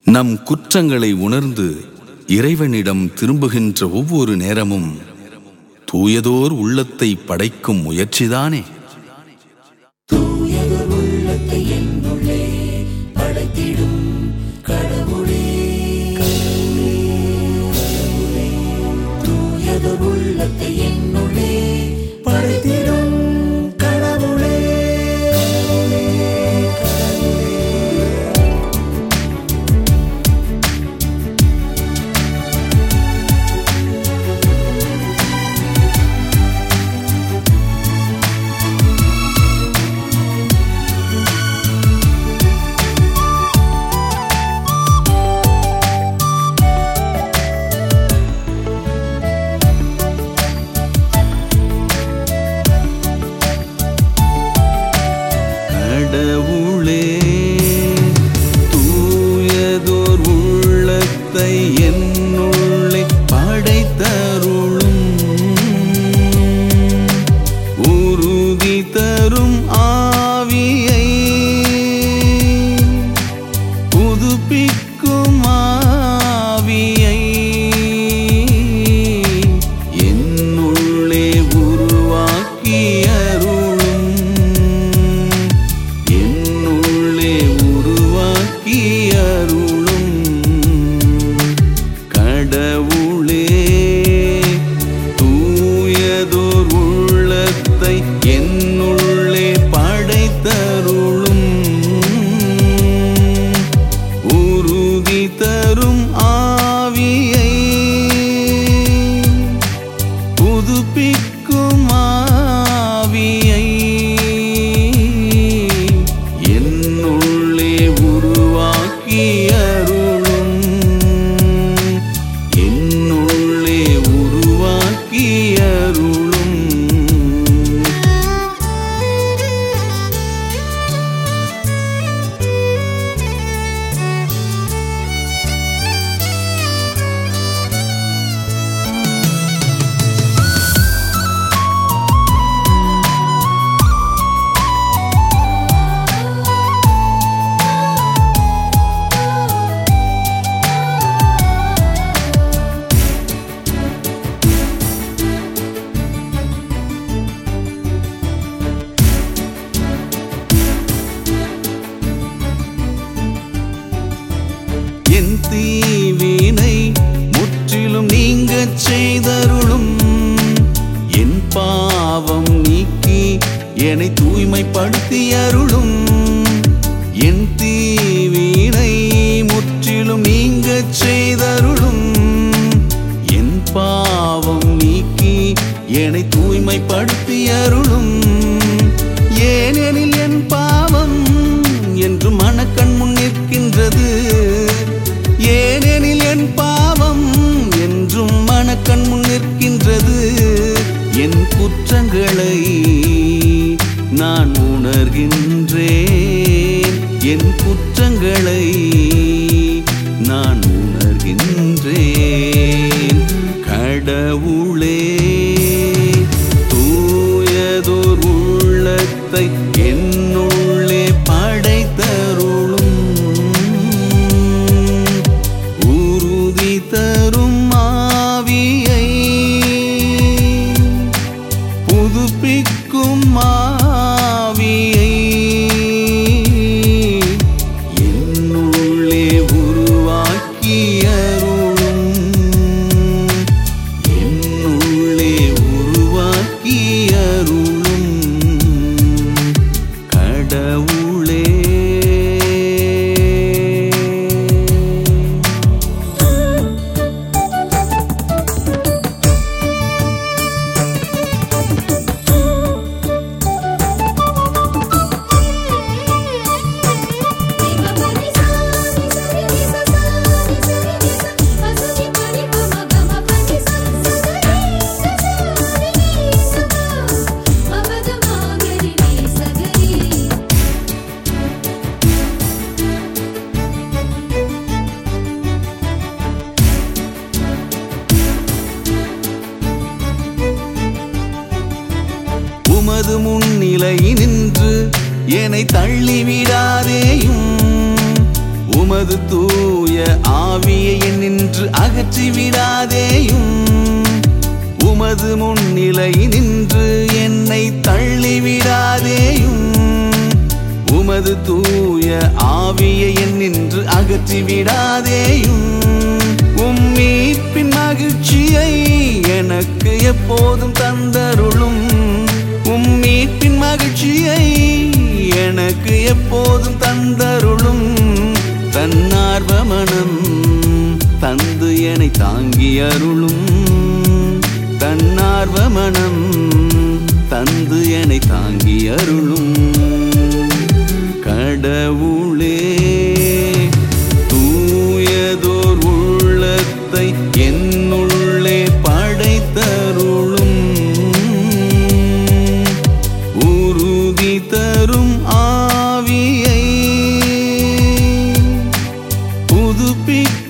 நம் குற்றங்களை உணர்ந்து இறைவனிடம் திரும்புகின்ற ஒவ்வொரு நேரமும் தூயதோர் உள்ளத்தை படைக்கும் முயற்சிதானே தூயதொரு உள்ளத்தை என்னுள்ளே படைத்திடும் கடவுளே தூயதொரு உள்ளத்தை என்னுள்ளே படைத்திடும் கடவுளே கடவுளே தூயதோர் உள்ளத்தை என்னுள்ளே படைத்தருளும் உறுதி தரும் ஆவியை புதுப்பிக்கும் ஆவியை என்னுள்ளே உருவாக்கி அருளும் என்னுள்ளே உருவாக்கி அருளும் கடவுளே தூயதோர் உள்ளத்தை என்னுள்ளே படைத்தருளும் உறுதி தரும் ஆவியை புதுப்பிக்கும் ஆவியை என்னுள்ளே உருவாக்கி அருளும் என்னுள்ளே உருவாக்கி அருளும் என் தீவினை முற்றிலும் நீங்கச் செய்தருளும் என் பாவம் நீக்கி என்னை தூய்மைப்படுத்தி அருளும் என் தீவினை முற்றிலும் நீங்கச் செய்தருளும் என் பாவம் நீக்கி என்னை தூய்மைப்படுத்தி அருளும் ஏனெனில் என் பாவம் என்று மனக்கண் முன் நிற்கின்றது ஏனெனில் என் பாவம் என்றும் மனக்கண் முன் நிற்கின்றது என் குற்றங்களை நான் உணர்கின்றேன் என் குற்றங்களை நான் உணர்கின்றேன் கடவுளே தூயதோர் உள்ளத்தை என்னுள்ளே படைத்தருளும் உறுதி தரும் ஆவியை புதுப்பிக்கும் ஆவியை என்னுள்ளே உருவாக்கி அருளும் என்னுள்ளே உருவாக்கி அருளும் கடவுளே உமது முன்னிலை நின்று என்னை தள்ளிவிடாதேயும் உமது தூய ஆவியை நின்று அகற்றி விடாதேயும் உமது முன்னிலை நின்று என்னை தள்ளிவிடாதேயும் உமது தூய ஆவியை நின்று அகற்றி விடாதேயும் உம் மீட்பின் மகிழ்ச்சியை எனக்கு எப்போதும் தந்தருளும் உம் மீட்பின் மகிழ்ச்சியை எனக்கு எப்போதும் தந்தருளும் தன்னார்வ மனம் தந்து என்னை தாங்கி அருளும் தன்னார்வ மனம் தந்து என்னை தாங்கி அருளும் கடவுளே தூயதோர் உள்ளத்தை என்னுள்ளே படைத்தருளும் உறுதி தரும் ஆவியை புதுப்பிக்க